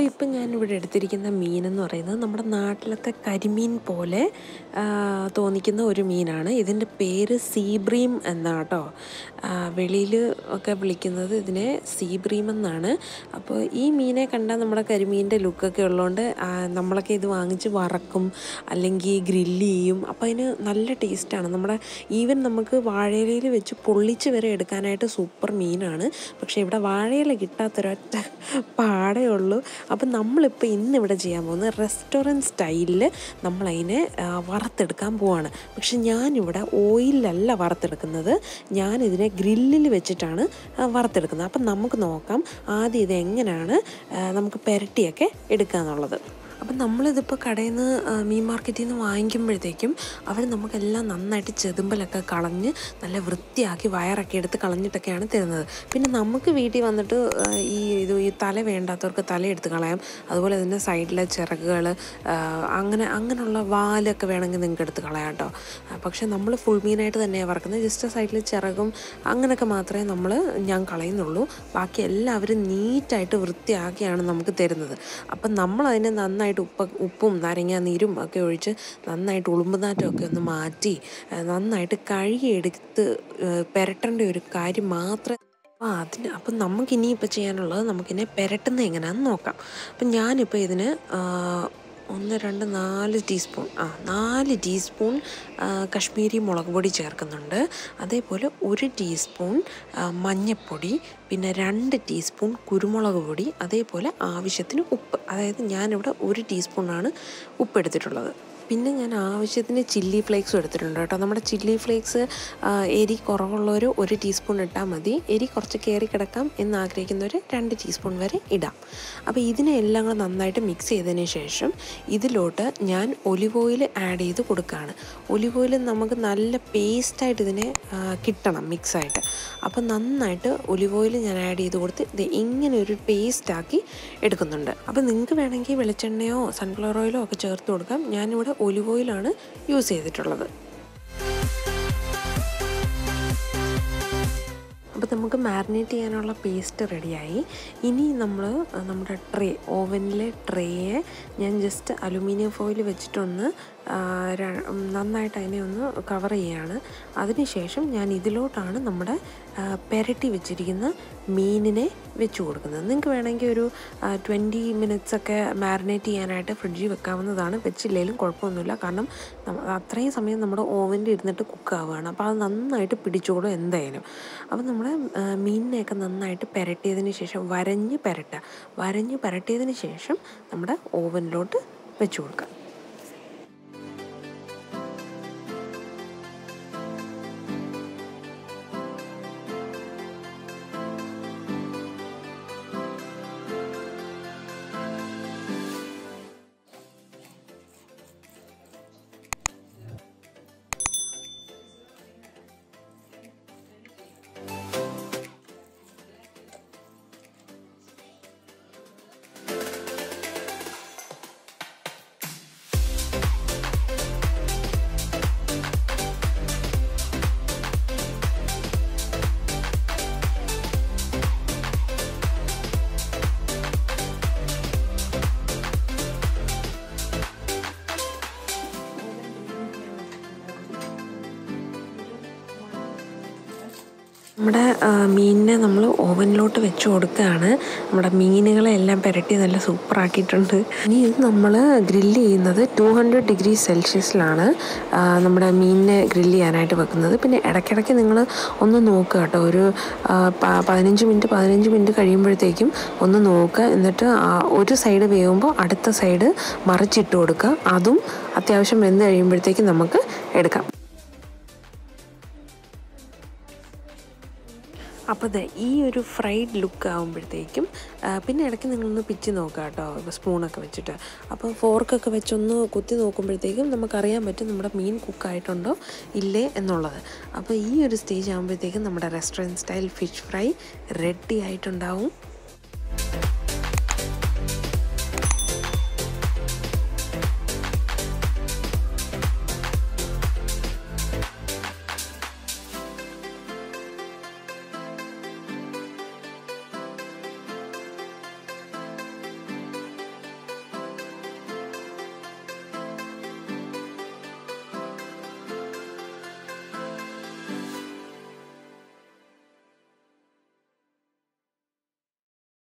അപ്പോൾ ഇപ്പം ഞാനിവിടെ എടുത്തിരിക്കുന്ന മീനെന്ന് പറയുന്നത് നമ്മുടെ നാട്ടിലത്തെ കരിമീൻ പോലെ ആ, തോന്നിക്കുന്ന ഒരു മീനാണ് ഇതിൻ്റെ പേര് സീബ്രീം എന്നാണ് കേട്ടോ വെളിയിൽ ഒക്കെ വിളിക്കുന്നത് ഇതിനെ സീബ്രീം എന്നാണ് അപ്പോൾ ഈ മീനെ കണ്ടാൽ നമ്മുടെ കരിമീൻ്റെ ലുക്കൊക്കെ ഉള്ളതുകൊണ്ട് ആ, നമ്മളൊക്കെ ഇത് വാങ്ങിച്ച് വറക്കും അല്ലെങ്കിൽ ഗ്രില്ല് ചെയ്യും അപ്പോൾ അതിന് നല്ല ടേസ്റ്റാണ് നമ്മുടെ ഈവൻ നമുക്ക് വാഴയിലയിൽ വെച്ച് പൊള്ളിച്ച് വരെ എടുക്കാനായിട്ട് സൂപ്പർ മീനാണ് പക്ഷേ ഇവിടെ വാഴയില കിട്ടാത്തൊരൊറ്റ പാടേ ഉള്ളൂ അപ്പം നമ്മളിപ്പോൾ ഇന്നിവിടെ ചെയ്യാൻ പോകുന്നത് റെസ്റ്റോറൻറ്റ് സ്റ്റൈലിൽ നമ്മളതിനെ ആ, വറുത്തെടുക്കാൻ പോവാണ് പക്ഷെ ഞാനിവിടെ ഓയിലല്ല വറുത്തെടുക്കുന്നത് ഞാനിതിനെ ഗ്രില്ലിൽ വെച്ചിട്ടാണ് ആ, വറുത്തെടുക്കുന്നത് അപ്പം നമുക്ക് നോക്കാം ആദ്യം ഇത് എങ്ങനെയാണ് ആ, നമുക്ക് പെരട്ടിയൊക്കെ എടുക്കുക എന്നുള്ളത് അപ്പം നമ്മളിതിപ്പോൾ കടയിൽ നിന്ന് മീൻ മാർക്കറ്റിൽ നിന്ന് വാങ്ങിക്കുമ്പോഴത്തേക്കും അവർ നമുക്കെല്ലാം നന്നായിട്ട് ചെതുമ്പലൊക്കെ കളഞ്ഞ് നല്ല വൃത്തിയാക്കി വയറൊക്കെ എടുത്ത് കളഞ്ഞിട്ടൊക്കെയാണ് തരുന്നത് പിന്നെ നമുക്ക് വീട്ടിൽ വന്നിട്ട് ആ, ഈ ഇത് ഈ തല വേണ്ടാത്തവർക്ക് തല എടുത്ത് കളയാം അതുപോലെ തന്നെ സൈഡിലെ ചിറകുകൾ അങ്ങനെ അങ്ങനെയുള്ള വാലൊക്കെ വേണമെങ്കിൽ നിങ്ങൾക്ക് എടുത്ത് കളയാം കേട്ടോ ആ, പക്ഷേ നമ്മൾ ഫുൾ മീനായിട്ട് തന്നെയാണ് വറക്കുന്നത് ജസ്റ്റ് സൈഡിൽ ചിറകും അങ്ങനെയൊക്കെ മാത്രമേ നമ്മൾ ഞാൻ കളയുന്നുള്ളൂ ബാക്കി എല്ലാവരും നീറ്റായിട്ട് വൃത്തിയാക്കിയാണ് നമുക്ക് തരുന്നത് അപ്പം നമ്മൾ അതിനെ നന്നായിട്ട് ഉപ്പ ഉപ്പും നാരങ്ങ നീരും ഒക്കെ ഒഴിച്ച് നന്നായിട്ട് ഉളുമ്പുനാറ്റമൊക്കെ ഒന്ന് മാറ്റി ആ, നന്നായിട്ട് കഴുകിയെടുത്ത് ആ, പുരട്ടേണ്ട ഒരു കാര്യം മാത്രമേ അപ്പോൾ അതിന് അപ്പം നമുക്കിനി ഇപ്പോൾ ചെയ്യാനുള്ളത് നമുക്കിനെ പുരട്ടുന്നത് എങ്ങനെയാണെന്ന് നോക്കാം അപ്പം ഞാനിപ്പോൾ ഇതിന് ആ, ഒന്ന് രണ്ട് നാല് ടീസ്പൂൺ ആ നാല് ടീസ്പൂൺ ആ, കശ്മീരി മുളക് പൊടി ചേർക്കുന്നുണ്ട് അതേപോലെ ഒരു ടീസ്പൂൺ ആ, മഞ്ഞൾപ്പൊടി പിന്നെ രണ്ട് ടീസ്പൂൺ കുരുമുളക് പൊടി അതേപോലെ ആവശ്യത്തിന് ഉപ്പ് അതായത് ഞാനിവിടെ ഒരു ടീസ്പൂണാണ് ഉപ്പ് എടുത്തിട്ടുള്ളത് പിന്നെ ഞാൻ ആവശ്യത്തിന് ചില്ലി ഫ്ലേക്സും എടുത്തിട്ടുണ്ട് കേട്ടോ നമ്മുടെ ചില്ലി ഫ്ലേക്സ് എരി കുറവുള്ളവർ ഒരു ടീസ്പൂൺ ഇട്ടാൽ മതി എരി കുറച്ച് കയറി കിടക്കാം എന്ന് ആഗ്രഹിക്കുന്നവർ രണ്ട് ടീസ്പൂൺ വരെ ഇടാം അപ്പോൾ ഇതിനെ എല്ലാം കൂടെ നന്നായിട്ട് മിക്സ് ചെയ്തതിന് ശേഷം ഇതിലോട്ട് ഞാൻ ഒലിവ് ഓയിൽ ആഡ് ചെയ്ത് കൊടുക്കുകയാണ് ഒലിവ് ഓയിൽ നമുക്ക് നല്ല പേസ്റ്റായിട്ട് ഇതിനെ ആ, കിട്ടണം മിക്സായിട്ട് അപ്പോൾ നന്നായിട്ട് ഒലിവ് ഓയിൽ ഞാൻ ആഡ് ചെയ്ത് കൊടുത്ത് ഇത് ഇങ്ങനെ ഒരു പേസ്റ്റാക്കി എടുക്കുന്നുണ്ട് അപ്പോൾ നിങ്ങൾക്ക് വേണമെങ്കിൽ വെളിച്ചെണ്ണയോ സൺഫ്ലവർ ഓയിലോ ഒക്കെ ചേർത്ത് കൊടുക്കാം ഞാനിവിടെ ഒലിവ് ഓയിലാണ് യൂസ് ചെയ്തിട്ടുള്ളത് അപ്പോൾ നമുക്ക് മാരിനേറ്റ് ചെയ്യാനുള്ള പേസ്റ്റ് റെഡിയായി ഇനി നമ്മൾ നമ്മുടെ ട്രേ ഓവനിലെ ട്രേയെ ഞാൻ ജസ്റ്റ് അലുമിനിയം ഫോയിൽ വെച്ചിട്ടൊന്ന് ആ, ര- ഉം, നന്നായിട്ട് അതിനെ ഒന്ന് കവർ ചെയ്യാണ് അതിനുശേഷം ഞാൻ ഇതിലോട്ടാണ് നമ്മുടെ ആ, പെരട്ടി വെച്ചിരിക്കുന്ന മീനിനെ വെച്ച് കൊടുക്കുന്നത് നിങ്ങൾക്ക് വേണമെങ്കിൽ ഒരു ട്വൻറ്റി മിനിറ്റ്സ് ഒക്കെ മാരിനേറ്റ് ചെയ്യാനായിട്ട് ഫ്രിഡ്ജിൽ വെക്കാവുന്നതാണ് വെച്ചില്ലെങ്കിലും കുഴപ്പമൊന്നുമില്ല കാരണം നമ്മ- അത്രയും സമയം നമ്മുടെ ഓവനിൽ ഇരുന്നിട്ട് കുക്ക് ആവുകയാണ് അപ്പോൾ അത് നന്നായിട്ട് പിടിച്ചോളും എന്തായാലും അപ്പോൾ നമ്മുടെ ആ, മീനിനെയൊക്കെ നന്നായിട്ട് പെരട്ടിയതിന് ശേഷം വരഞ്ഞ് പെരട്ടുക വരഞ്ഞ് പെരട്ടിയതിന് ശേഷം നമ്മുടെ ഓവനിലോട്ട് വെച്ച് കൊടുക്കുക നമ്മുടെ ആ, മീനിനെ നമ്മൾ ഓവനിലോട്ട് വെച്ച് കൊടുക്കുകയാണ് നമ്മുടെ മീനുകളെ എല്ലാം പുരട്ടി നല്ല സൂപ്പറാക്കിയിട്ടുണ്ട് ഇനി ഇത് നമ്മൾ ഗ്രില്ല് ചെയ്യുന്നത് ടു ഹൺഡ്രഡ് ഡിഗ്രി സെൽഷ്യസിലാണ് ആ, നമ്മുടെ മീനിനെ ഗ്രില്ല് ചെയ്യാനായിട്ട് വെക്കുന്നത് പിന്നെ ഇടയ്ക്കിടയ്ക്ക് നിങ്ങൾ ഒന്ന് നോക്കുക കേട്ടോ ഒരു ആ, പ- പതിനഞ്ച് മിനിറ്റ് പതിനഞ്ച് മിനിറ്റ് കഴിയുമ്പോഴത്തേക്കും ഒന്ന് നോക്കുക എന്നിട്ട് ആ ഒരു സൈഡ് വേവുമ്പോൾ അടുത്ത സൈഡ് മറിച്ചിട്ട് കൊടുക്കുക അതും അത്യാവശ്യം വെന്ത് കഴിയുമ്പോഴത്തേക്കും നമുക്ക് എടുക്കാം അപ്പോൾ ദേ ഈ ഒരു ഫ്രൈഡ് ലുക്ക് ആകുമ്പോഴത്തേക്കും ആ, പിന്നെ ഇടയ്ക്ക് നിങ്ങളൊന്ന് പിച്ച് നോക്കുക കേട്ടോ സ്പൂണൊക്കെ വെച്ചിട്ട് അപ്പോൾ ഫോർക്കൊക്കെ വെച്ചൊന്ന് കുത്തി നോക്കുമ്പോഴത്തേക്കും നമുക്കറിയാൻ പറ്റും നമ്മുടെ മീൻ കുക്കായിട്ടുണ്ടോ ഇല്ലേ എന്നുള്ളത് അപ്പോൾ ഈ ഒരു സ്റ്റേജ് ആകുമ്പോഴത്തേക്കും നമ്മുടെ restaurant style fish fry ready ആയിട്ടുണ്ടാവും